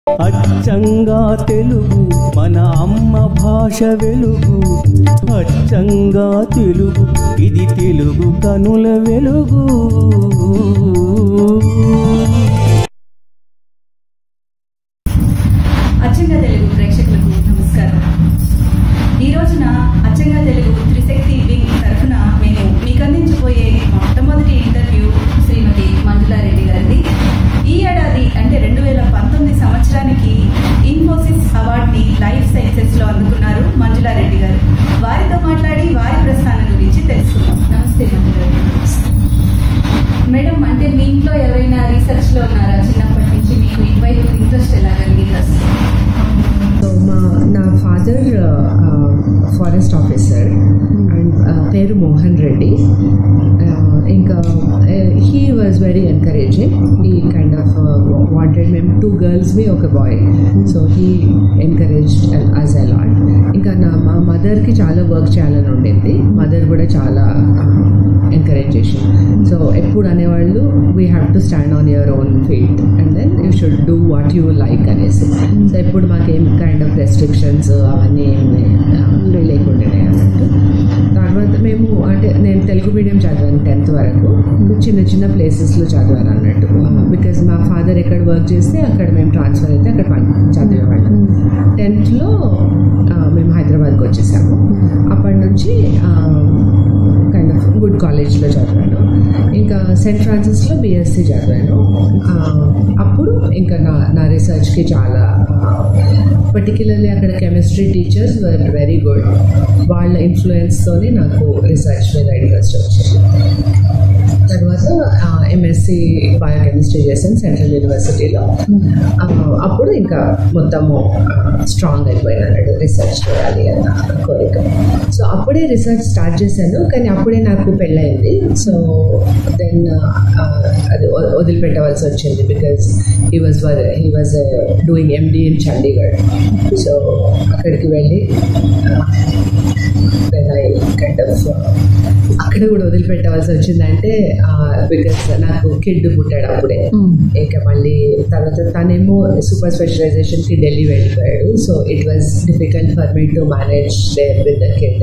అచ్చంగా తెలుగు మన అమ్మ భాష వెలుగు అచ్చంగా తెలుగు ఇది తెలుగు కనుల వెలుగు అచ్చంగా తెలుగు ప్రేక్షకులకు నమస్కారం ఈ రోజున అచ్చంగా తెలుగు త్రిశక్తి వింగ్ తరఫున మేము మీకు అందించబోయే మొట్టమొదటి ఇంటర్వ్యూ శ్రీమతి మంజులారెడ్డి గారిది ఈ ఏడాది అంటే రెండు వేల పంతొమ్మిది సంవత్సరానికి ఇన్ఫోసిస్ అవార్డుని లైఫ్ సైన్సెస్లో అందుకున్నారు మంజులారెడ్డి గారు వారితో మాట్లాడి వారి ప్రస్థానం గురించి తెలుసుకుందాం నమస్తే మంజులారెడ్డి మేడం అంటే మీ ఇంట్లో ఎవరైనా రీసెర్చ్లో ఉన్నారా చిన్నప్పటి నుంచి మీకు ఇటువైపు ఇంట్రెస్ట్ ఎలా కలిగింది అసలు సో మా నా ఫాదర్ ఫారెస్ట్ ఆఫీసర్ అండ్ పేరు మోహన్ రెడ్డి ఇంకా he was very encouraging he kind of wanted మేము టూ గర్ల్స్వి ఒక boy so he encourage us a lot ఇంకా నా మా మదర్కి చాలా వర్క్ చేయాలని ఉండింది మదర్ కూడా చాలా ఎంకరేజ్ చేసింది సో ఎప్పుడు అనేవాళ్ళు we have to stand on your own feet and then you should do what you like అనేసి సో ఎప్పుడు మాకేం కైండ్ ఆఫ్ రెస్ట్రిక్షన్స్ అవన్నీ ఏమి లేకుండే అన్నట్టు తర్వాత మేము అంటే నేను తెలుగు మీడియం చదివాను టెన్త్ వరకు చిన్న చిన్న ప్లేసెస్లో చదివాను అన్నట్టు బికాజ్ మా ఫాదర్ ఎక్కడ వర్క్ చేస్తే అక్కడ మేము ట్రాన్స్ఫర్ అయితే అక్కడ పని చదివేవాళ్ళం టెన్త్లో మేము హైదరాబాద్కి వచ్చేసాము అప్పటి నుంచి కైండ్ ఆఫ్ గుడ్ కాలేజ్లో చదివాను ఇంకా సెయింట్ ఫ్రాన్సిస్లో బీఎస్సీ చదివాను ఆ, అప్పుడు ఇంకా నా నా రీసెర్చ్కి చాలా పర్టికులర్లీ అక్కడ chemistry teachers were very good వాళ్ళ ఇన్ఫ్లుయెన్స్తోనే నాకు రీసెర్చ్ మీద ఇంట్రెస్ట్ వచ్చింది తర్వాత ఎంఎస్సి బయోకెమిస్ట్రీ చేశాను సెంట్రల్ యూనివర్సిటీలో ఆ, అప్పుడు ఇంకా మొత్తము స్ట్రాంగ్ అయిపోయిన అన్నట్టు రీసెర్చ్ చేయాలి అన్న కోరిక సో అప్పుడే రీసెర్చ్ స్టార్ట్ చేశాను కానీ అప్పుడే నాకు పెళ్ళయింది సో దెన్ అది వ- వదిలిపెట్టవలసి వచ్చింది because he was he was doing M D in Chandigarh so అక్కడికి వెళ్ళి దెన్ ఐ కైండ్ ఆఫ్ అక్కడ కూడా వదిలిపెట్టవలసి వచ్చిందంటే బికాస్ నాకు కిడ్ పుట్టాడు అప్పుడే ఇంకా మళ్ళీ తర్వాత తనేమో సూపర్ స్పెషలైజేషన్కి ఢిల్లీ వెళ్ళిపోయాడు so it was difficult for me to manage there with the kid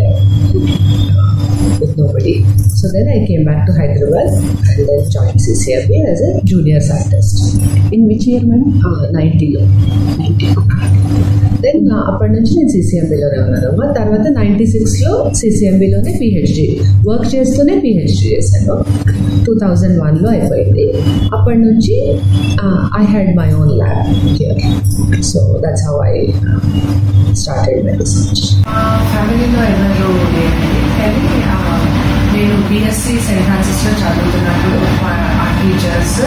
with nobody. So then I came back to Hyderabad and then joined CCFB as a junior scientist. In which year madam నైంటీలో ninety then అప్పటి నుంచి నేను సీసీఎంబీలోనే ఉన్నాను మా తర్వాత ninety సిక్స్లో సీసీఎంబీలోనే పిహెచ్డి వర్క్ చేస్తూనే పిహెచ్డి చేశాను టూ థౌజండ్ వన్లో అయిపోయింది అప్పటి నుంచి I had my own lab here so that's how I started my research ఫ్యామిలీలో ఎవరు లేరండి కానీ ఆ, నేను బీఎస్సీ సెయింట్ ఫ్రాన్సిస్లో చదువుతున్నప్పుడు మా ఆ టీచర్స్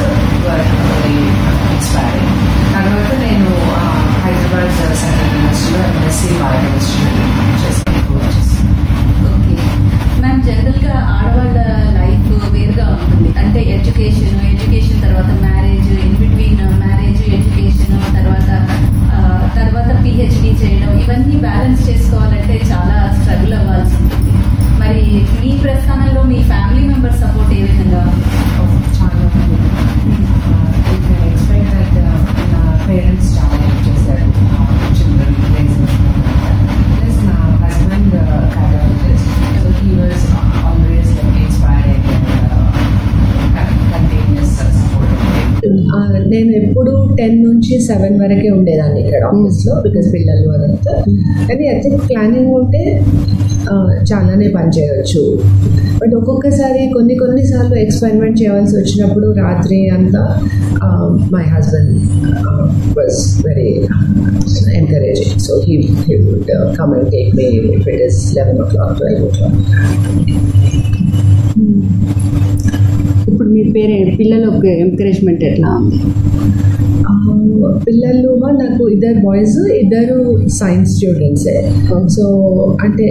ఇన్స్పైరింగ్ తర్వాత నేను ఆ, హైదరాబాద్ సెంట్రల్ యూనివర్సిటీలో ఎంఎస్సీ బయోకెమిస్ట్రీ చేశాను ఓకే మ్యామ్ జనరల్గా ఆడవాళ్ళ లైఫ్ వేరుగా ఉంటుంది అంటే ఎడ్యుకేషన్ ఎడ్యుకేషన్ తర్వాత marriage in between marriage education తర్వాత ఆ, తర్వాత పిహెచ్డి చేయడం ఇవన్నీ బ్యాలెన్స్ చేసుకోవాలంటే చాలా స్ట్రగుల్ అవ్వాల్సి ఉంటుంది మరి మీ ప్రస్థానంలో మీ ఫ్యామిలీ మెంబర్ సపోర్ట్ ఏ విధంగా చాలా ఎక్స్పెక్ట్ దట్ నా పేరెంట్స్ చాలా హెల్ప్ చేశారు చిల్డ్రన్ ప్లస్ నా husband cardiologist so he was always like inspiring continuous support ఆ, నేను ఎప్పుడు టెన్ నుంచి సెవెన్ వరకే ఉండేదాన్ని ఇక్కడ ఆఫీస్లో బికాస్ పిల్లలు అదంతా కానీ ఐ థింక్ ప్లానింగ్ ఉంటే ఆ, చాలానే పని చేయవచ్చు బట్ ఒక్కొక్కసారి కొన్ని కొన్నిసార్లు ఎక్స్పెరిమెంట్ చేయాల్సి వచ్చినప్పుడు రాత్రి అంతా my husband was very encouraging so he he would come and take me if it is eleven o'clock twelve o'clock ఇప్పుడు మీ పేరే పిల్లలకు ఎంకరేజ్మెంట్ ఎట్లా ఉంది ఆ, పిల్లలు మా నాకు ఇద్దరు బాయ్స్ ఇద్దరు సైన్స్ స్టూడెంట్సే సో అంటే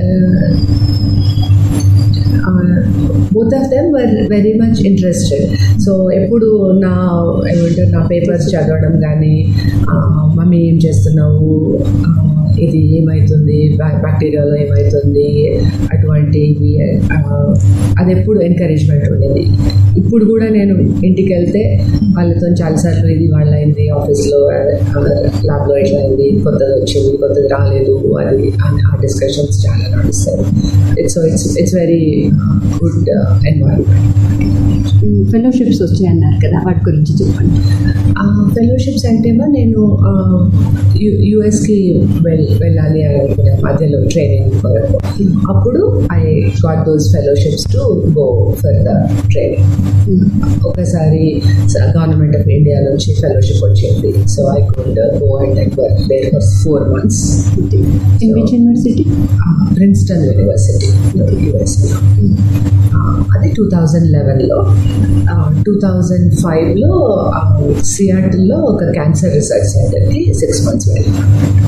both of them were very much interested so ఎప్పుడు నా ఏమంటారు నా పేపర్స్ చదవడం కానీ మమ్మీ ఏం చేస్తున్నావు ఆ, ఇది ఏమవుతుంది బ్యాక్టీరియాలో ఏమవుతుంది అటువంటివి ఆ, అది ఎప్పుడు ఎంకరేజ్మెంట్ ఉండేది ఇప్పుడు కూడా నేను ఇంటికి వెళ్తే వాళ్ళతో చాలాసార్లు ఇది వాళ్ళ అయింది ఆఫీస్లో ల్యాబ్లో ఎట్లా అయింది కొత్తది వచ్చింది కొత్తది రాలేదు అది అని ఆ డిస్కషన్స్ చాలా నడుస్తాయి it's so it's it's very good environment fellowships వచ్చాయన్నారు కదా వాటి గురించి చెప్పండి ఫెలోషిప్స్ అంటేమో నేను యుఎస్కి వెల్ వెళ్ళాలి అని అనుకునే మధ్యలో ట్రైనింగ్ కొరకు అప్పుడు I got those fellowships to go for the training ఒకసారి గవర్నమెంట్ ఆఫ్ ఇండియా నుంచి ఫెలోషిప్ వచ్చింది so I could go and and work there for four months in which university Princeton university యుఎస్లో అది టూ థౌజండ్ లెవెన్లో two thousand ఫైవ్లో సియాటిల్లో ఒక cancer research సెంటర్కి సిక్స్ మంత్స్ వెళ్ళాను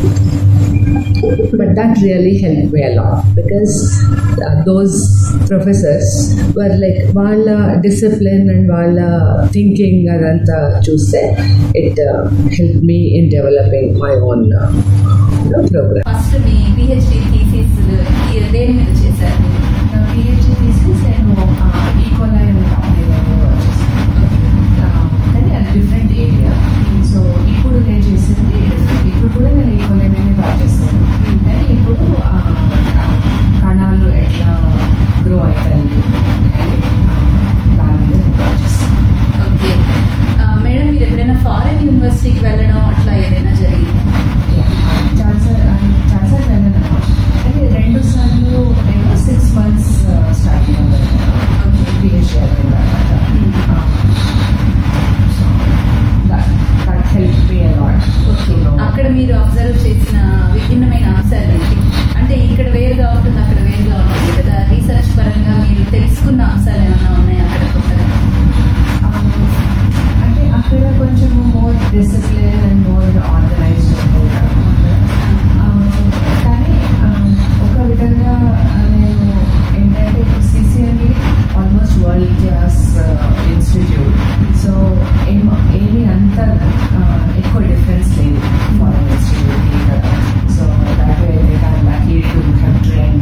but that really helped me a lot because uh, those professors were like వాళ్ళ discipline and వాళ్ళ థింకింగ్ అదంతా చూస్తే it help me in developing my own programme first మీ పిహెచ్డి థీసిస్ దేని మీద చేశారు నా పిహెచ్డి థీసిస్ నేను ఈకోలై కంపెనీలో చేశాను కానీ అది డిఫరెంట్ ఏరియా సో ఇప్పుడు నేను చేసింది different. ఇప్పుడు కూడా నేను ఈకోలై మీద బాగా చేస్తాను కానీ ఇప్పుడు ఆ, ఆ, కణాలు ఎట్లా గ్రో అవుతాయి అని, ఆ, దాని మీద నేను బాగా చేస్తాను ఓకే మేడం మీరు ఎప్పుడైనా ఫారెన్ యూనివర్సిటీకి వెళ్ళడం అట్లా ఏదైనా జరిగిందా చాలాసార్లు చాలాసార్లు వెళ్ళాను కానీ రెండు సార్లు నేను సిక్స్ మంత్స్ స్టార్టింగ్ పిహెచ్డి అయిపోయిన తర్వాత that help me a lot okay అక్కడ మీరు అబ్జర్వ్ చేసిన విభిన్నమైన అంశాలు ఏంటి అంటే ఇక్కడ వేరుగా ఉంటుంది అక్కడ వేరుగా ఉంటుంది కదా రీసెర్చ్ పరంగా మీరు తెలుసుకున్న అంశాలు ఏమైనా ఉన్నాయా అక్కడ కొత్తగా అంటే అక్కడ కొంచెం more discipline and more organised ఉంటారు కానీ ఆ, ఒక విధంగా ఆ, నేను ఏంటంటే C C M B almost world class institute so ఏం ఏమీ అంత ఆ, ఎక్కువ డిఫరెన్స్ లేదు ఫారెన్ ఇన్స్టిట్యూట్కి ఇక్కడ so that way I lucky to have train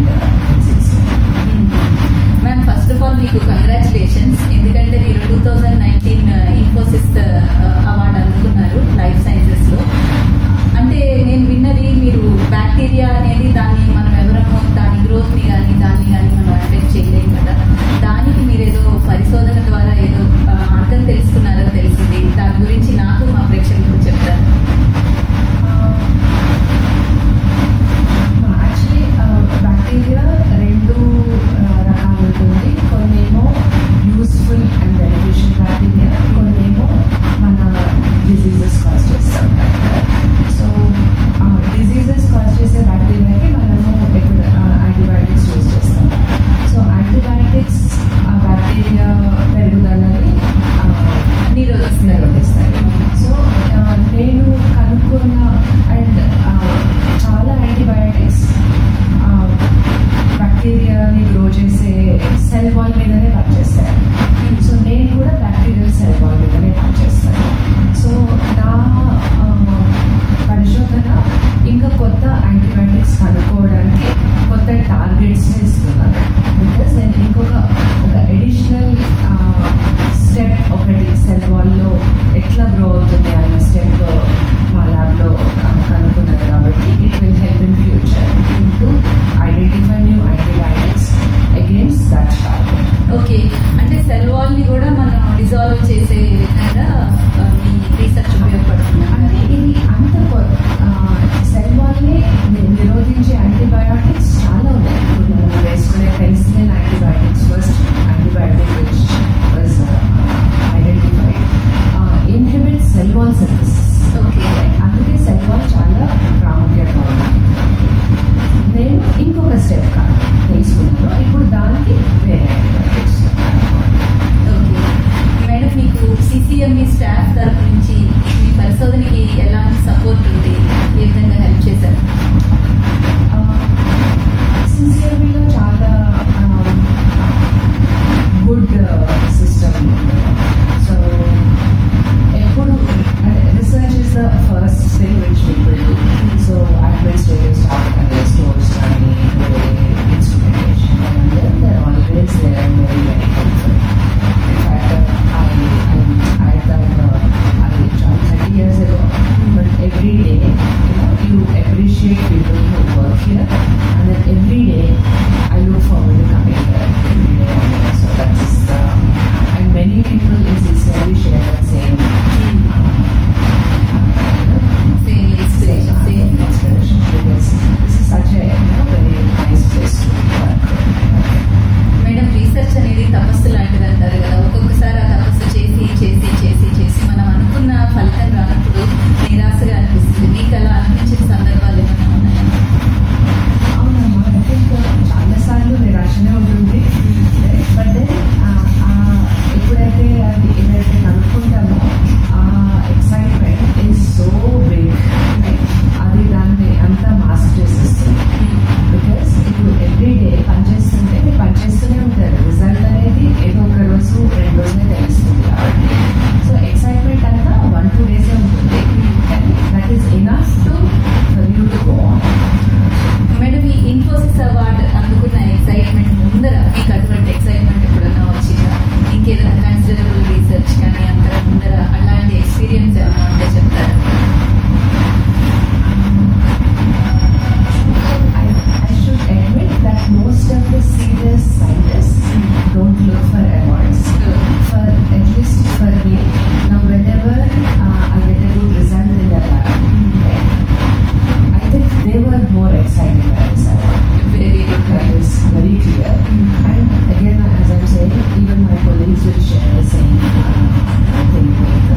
ma'am first of all మీకు కంగ్రాచులేషన్స్ ఎందుకంటే మీరు two thousand nineteen Infosys award అందుకున్నారు లైఫ్ సైన్సెస్లో అంటే నేను విన్నది మీరు బ్యాక్టీరియా అనేది దాన్ని మనం ఎవరము దాని గ్రోత్ని కానీ దాన్ని కానీ మనం అఫెక్ట్ చేయలేము కదా దానికి మీరు ఏదో పరిశోధన ద్వారా ఏదో ఆ, అర్థం తెలుసుకున్నారని తెలిసింది దాని గురించి నాకు మా ప్రేక్షకులకు చెప్తారు యాక్చువల్లీ బ్యాక్టీరియా రెండు uh, రకాలు ఉంటుంది కొన్నేమో యూస్ఫుల్ అండ్ బెనిఫిషియల్ బ్యాక్టీరియా కొన్నేమో మన డిజీజెస్ కాజ్ చేస్తాం సో డిజీజెస్ కాజ్ చేసే బ్యాక్టీరియాకి మనము ఇప్పుడు యాంటీబయాటిక్స్ యూజ్ చేస్తాం సో యాంటీబయాటిక్స్ ఆ బ్యాక్టీరియా పెరుగుదలని నిరోధిస్తారు నిర్వహిస్తాయి సో ఆ, నేను కనుక్కున్న అండ్ చాలా యాంటీబయాటిక్స్ బ్యాక్టీరియాని గ్రో చేసే సెల్ వాల్ మీదనే వర్క్ చేస్తాయి సో నేను కూడా బ్యాక్టీరియల్ సెల్ వాల్ మీదనే వర్క్ చేస్తాను సో నా ఆ, పరిశోధన ఇంకా కొత్త యాంటీబయాటిక్స్ కనుక్కోవడానికి కొత్త టార్గెట్స్ ఇస్తున్నాను బికాస్ నేను ఇంకొక ఒక ఎడిషనల్ స్టెప్ ఒకటి సెల్ వాల్లో ఎట్లా గ్రో అవుతుంది అన్న స్టెప్ మా ల్యాబ్లో కనుక్కున్నాను కాబట్టి it will help in future to identify new antibiotics against that target okay అంటే సెల్ వాల్ ని కూడా మనం డిజాల్వ్ చేసే విధంగా ఆ, మీ రీసెర్చ్ ఉపయోగపడుతుంది అంటే ఇది అంత సెల్ వాల్ని నిరోధించే యాంటీబయాటిక్స్ చాలా ఉన్నాయి ఇప్పుడు మనం వేసుకునే penicillin antibiotics first antibiotic which was identified inhibit cell wall services okay అందుకే సెల్ వాల్ చాలా ప్రాముఖ్యంగా ఉంది నేను ఇంకొక స్టెప్ కాదు తెలుసుకున్నాను ఇప్పుడు దానికి వేరే యాంటీబయాటిక్స్ ఓకే మేడం మీకు సిసిఎంఈ స్టాఫ్ తరఫు నుంచి మీ పరిశోధనకి ఎలాంటి సపోర్ట్ ఉంది ఏ విధంగా హెల్ప్ చేశారు సిసిఎంఈలో చాలా గుడ్ సిస్టమ్ సో ఎప్పుడు research is the first thing which people do so administration various staff and stores కానీ instrumentation and then they're always there and very very helpful. In fact, uh, I, I, I thought uh, I joined 30 years ago, but every day, you know, you appreciate people who work here, and then every day I look forward to coming here every day. And so that's, uh, and many people in sincerely share that same, uh, same inspiration same inspiration because this is such a you know, very nice place to work. Madam research అనేది తపస్సు లాంటిది అంటారు కదా ఒక్కొక్కసారి ఆ తపస్సు చేసి చేసి చేసి చేసి మనం అనుకున్న ఫలితం రానప్పుడు నిరాశగా అనిపిస్తుంది మీకు అలా అనిపించిన సందర్భాలు ఏమైనా ఉన్నాయా అవునమ్మా ఐ థింక్ చాలాసార్లు నిరాశనే ఉంటుంది బట్ దెన్ ఎప్పుడైతే అది ఏదైతే కనుక్కుంటామో ఆ ఎక్సైట్మెంట్ ఈజ్ సో బిగ్ అది దాన్ని అంతా మాస్క్ చేసేస్తుంది బికాస్ ఇప్పుడు ఎవ్రీ డే పనిచేస్తుంటే మీరు పనిచేస్తూనే ఉంటారు రిజల్ట్ అనేది ఏదో ఒక రోజు రెండు రోజులే తెలుస్తుంది కాబట్టి సో ఎక్సైట్మెంట్ అంతా వన్ టూ డేసే ఉంటుంది కానీ that is enough to for you to go on madam ఈ ఇన్ఫోసిస్ అవార్డు అందుకున్న ఎక్సైట్మెంట్ ముందర మీకు అటువంటి ఎక్సైట్మెంట్ ఎప్పుడన్నా వచ్చిందా ఇంకేదైనా కన్సిడరబుల్ రీసెర్చ్ కానీ అంతర ముందర అలాంటి ఎక్స్పీరియన్స్ ఏమైనా ఉంటే చెప్తారా I, I should admit that most of the serious scientists don't look for awards. For at least for me, now whenever uh, I get a good result in the lab, I think they were more excited by this award. Very good That is very clear. And again, as I'm saying, even my colleagues will share the same uh, thing.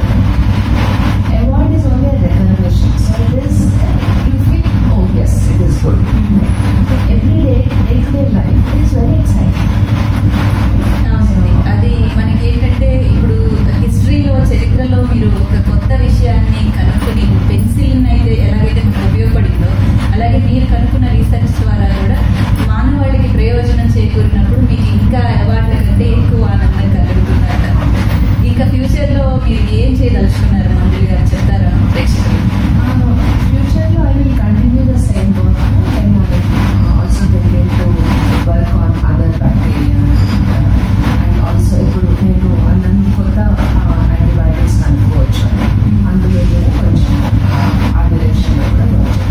Award is only a recognition. So it is, you feel, oh yes, it is good. Every day, day-to-day life, it is very exciting. అవునండి. అది మనకి ఏంటంటే ఇప్పుడు హిస్టరీలో చరిత్రలో మీరు ఒక కొత్త విషయాన్ని కనుక్కొని పెన్సిల్ అయితే ఎలాగైతే మనకు ఉపయోగపడిందో అలాగే మీరు కనుక్కున్న రీసెర్చ్ ద్వారా కూడా మానవాళికి ప్రయోజనం చేకూరినప్పుడు మీకు ఇంకా అవార్డుల కంటే ఎక్కువ ఆనందం కలుగుతుందట ఇంకా ఫ్యూచర్లో మీరు ఏం చేయదలుచుకున్నారు మంత్రి గారు చెప్తారా ప్రేక్షకులు Uh, future, I will continue the same work and I will uh, also begin to work on other bacteria. Uh, and also, ఇప్పుడు నేను అన్ని కొత్త యాంటీబయాటిక్స్ కనుక్కోవచ్చు అందులో కూడా కొంచెం ఆ డైరెక్షన్లో కూడా వర్క్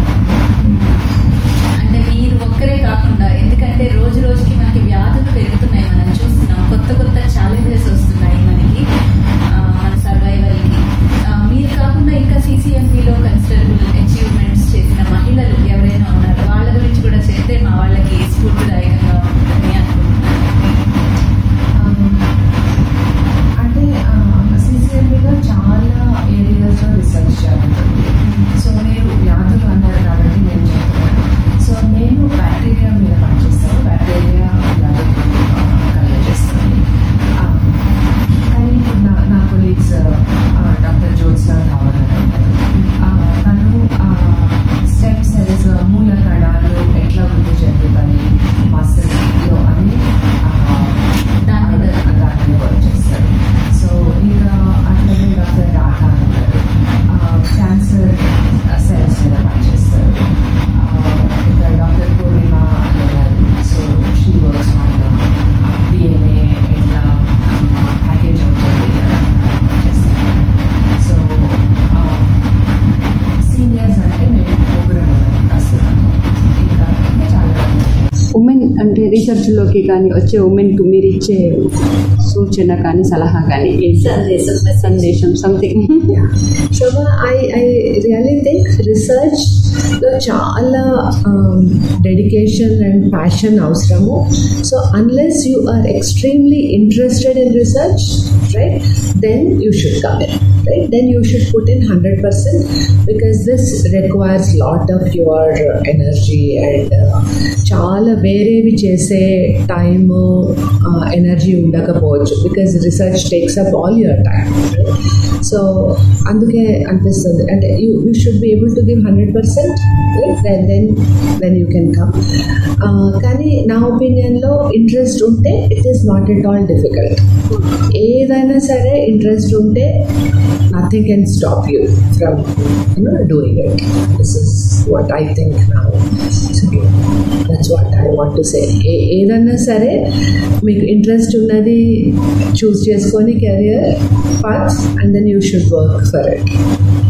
అంటే మీరు ఒక్కరే కాకుండా ఎందుకంటే రోజు రోజుకి మనకి వ్యాధులు పెరుగుతున్నాయి మనం చూస్తున్నాం కొత్త కొత్త ఛాలెంజెస్ వస్తున్నాయి మనకి ఆ, మన సర్వైవల్కి మీరు కాకుండా ఇంకా సీసీఎంపీలో కన్సిడరబుల్ అచీవ్మెంట్స్ చేసిన మహిళలు ఎవరైనా ఉన్నారు వాళ్ళ గురించి కూడా చెప్తే మా వాళ్ళకి స్ఫూర్తిదాయకంగా ఉంటుందని అనుకుంటున్నాను అంటే సీసీఎంబీలో చాలా ఏరియాస్లో రీసెర్చ్ జరుగుతుంది సో మీరు వ్యాధులు అన్నారు కాబట్టి నేను చెప్తున్నాను సో నేను బ్యాక్టీరియా మీద పనిచేస్తాను బ్యాక్టీరియా వ్యాధులు కలిగజేస్తుంది ఆ, కానీ ఇప్పుడు నా నా కొలీగ్స్ డాక్టర్ జ్యోత్స్నా ధావన్ అని ఉంటారు ఆ, తను స్టెమ్ సెల్స్ మూల కణాలు ఎట్లా వృద్ధి చెందుతాయి మసిల్లో అని ఆ, దాని మీద దాన్ని వర్క్ చేస్తారు సో ఇంకా అట్లనే డాక్టర్ రాధా అంటారు క్యాన్సర్ సెల్స్ మీద పనిచేస్తారు ఇంకా డాక్టర్ పూర్ణిమ అంటారు so she works on DNA ఎట్లా ప్యాకేజ్ అవుతుంది చేస్తారు సో సీనియర్స్ అంటే మేము ముగ్గురు ప్రస్తుతం ఇంకా ఇంకా చాలా మంది ఉమెన్ అంటే రీసెర్చ్లోకి కానీ వచ్చే ఉమెన్కి మీరు ఇచ్చే సూచన కానీ సలహా కానీ ఏంటి? సందేశం, సందేశం something Shobha I I really think రీసెర్చ్లో చాలా డెడికేషన్ అండ్ ప్యాషన్ అవసరము so unless you are extremely interested in research right then you should come in right then you should put in hundred percent because this requires lot of your energy and చాలా వేరేవి చేసే time energy ఉండకపోవచ్చు చేయకపోవచ్చు because research takes up all your time so అందుకే అనిపిస్తుంది అంటే you you should be able to give hundred percent then then then you can come కానీ నా ఒపీనియన్లో ఇంట్రెస్ట్ ఉంటే it is not at all difficult ఏదైనా సరే ఇంట్రెస్ట్ ఉంటే nothing can stop you from you know doing it this is what I think now that's what I want to say ఏ ఏదన్నా సరే మీకు ఇంట్రెస్ట్ ఉన్నది చూస్ చేసుకొని career path and then you should work for it